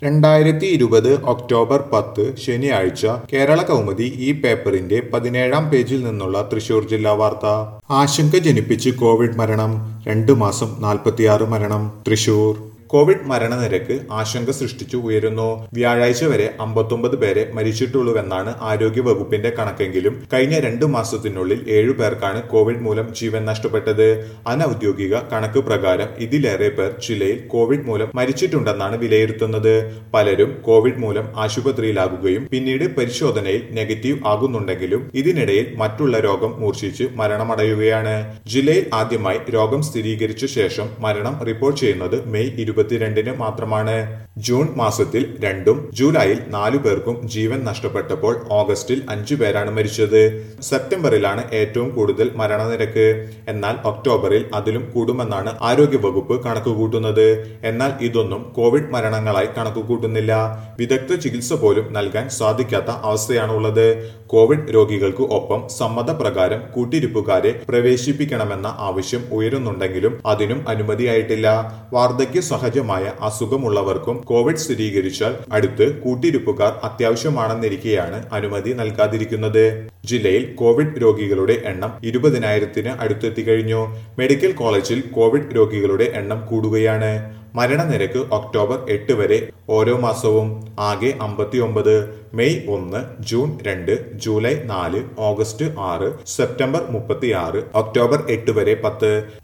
രണ്ടായിരത്തി ഇരുപത് ഒക്ടോബർ പത്ത് ശനിയാഴ്ച കേരള കൗമുദി ഈ പേപ്പറിന്റെ പതിനേഴാം പേജിൽ നിന്നുള്ള തൃശൂർ ജില്ലാ വാർത്ത ആശങ്ക ജനിപ്പിച്ച് കോവിഡ് മരണം രണ്ടു മാസം നാൽപ്പത്തിയാറ് മരണം തൃശൂർ കോവിഡ് മരണനിരക്ക് ആശങ്ക സൃഷ്ടിച്ചു ഉയരുന്നു വ്യാഴാഴ്ച വരെ അമ്പത്തൊമ്പത് പേരെ മരിച്ചിട്ടുള്ളൂവെന്നാണ് ആരോഗ്യ വകുപ്പിന്റെ കണക്കെങ്കിലും കഴിഞ്ഞ രണ്ടു മാസത്തിനുള്ളിൽ ഏഴു പേർക്കാണ് കോവിഡ് മൂലം ജീവൻ നഷ്ടപ്പെട്ടത് അനൌദ്യോഗിക കണക്ക് പ്രകാരം ഇതിലേറെ പേർ ജില്ലയിൽ കോവിഡ് മൂലം മരിച്ചിട്ടുണ്ടെന്നാണ് വിലയിരുത്തുന്നത് പലരും കോവിഡ് മൂലം ആശുപത്രിയിലാകുകയും പിന്നീട് പരിശോധനയിൽ നെഗറ്റീവ് ആകുന്നുണ്ടെങ്കിലും ഇതിനിടയിൽ മറ്റുള്ള രോഗം മൂർച്ഛിച്ച് മരണമടയുകയാണ് ജില്ലയിൽ ആദ്യമായി രോഗം സ്ഥിരീകരിച്ച ശേഷം മരണം റിപ്പോർട്ട് ചെയ്യുന്നത് മെയ് ഇരുപത്തിരണ്ടിന് മാത്രമാണ് ജൂൺ മാസത്തിൽ രണ്ടും ജൂലൈയിൽ നാലു പേർക്കും ജീവൻ നഷ്ടപ്പെട്ടപ്പോൾ ഓഗസ്റ്റിൽ അഞ്ചു പേരാണ് മരിച്ചത് സെപ്റ്റംബറിലാണ് ഏറ്റവും കൂടുതൽ മരണനിരക്ക് എന്നാൽ ഒക്ടോബറിൽ അതിലും കൂടുമെന്നാണ് ആരോഗ്യവകുപ്പ് കണക്കുകൂട്ടുന്നത് എന്നാൽ ഇതൊന്നും കോവിഡ് മരണങ്ങളായി കണക്കുകൂട്ടുന്നില്ല വിദഗ്ധ ചികിത്സ പോലും നൽകാൻ സാധിക്കാത്ത അവസ്ഥയാണുള്ളത് കോവിഡ് രോഗികൾക്ക് ഒപ്പം സമ്മതപ്രകാരം കൂട്ടിരിപ്പുകാരെ പ്രവേശിപ്പിക്കണമെന്ന ആവശ്യം ഉയരുന്നുണ്ടെങ്കിലും അതിനും അനുമതിയായിട്ടില്ല വാർദ്ധക്യ സഹജമായ അസുഖമുള്ളവർക്കും കോവിഡ് സ്ഥിരീകരിച്ചാൽ അടുത്ത് കൂട്ടിരിപ്പുകാർ അത്യാവശ്യമാണെന്നിരിക്കെയാണ് അനുമതി നൽകാതിരിക്കുന്നത് ജില്ലയിൽ കോവിഡ് രോഗികളുടെ എണ്ണം ഇരുപതിനായിരത്തിന് അടുത്തെത്തി കഴിഞ്ഞു മെഡിക്കൽ കോളേജിൽ കോവിഡ് രോഗികളുടെ എണ്ണം കൂടുകയാണ് മരണനിരക്ക് ഒക്ടോബർ എട്ട് വരെ ഓരോ മാസവും ആകെ അമ്പത്തിയൊമ്പത് മെയ് ഒന്ന് ജൂൺ രണ്ട് ജൂലൈ നാല് ഓഗസ്റ്റ് ആറ് സെപ്റ്റംബർ മുപ്പത്തിയാറ് ഒക്ടോബർ എട്ട് വരെ പത്ത്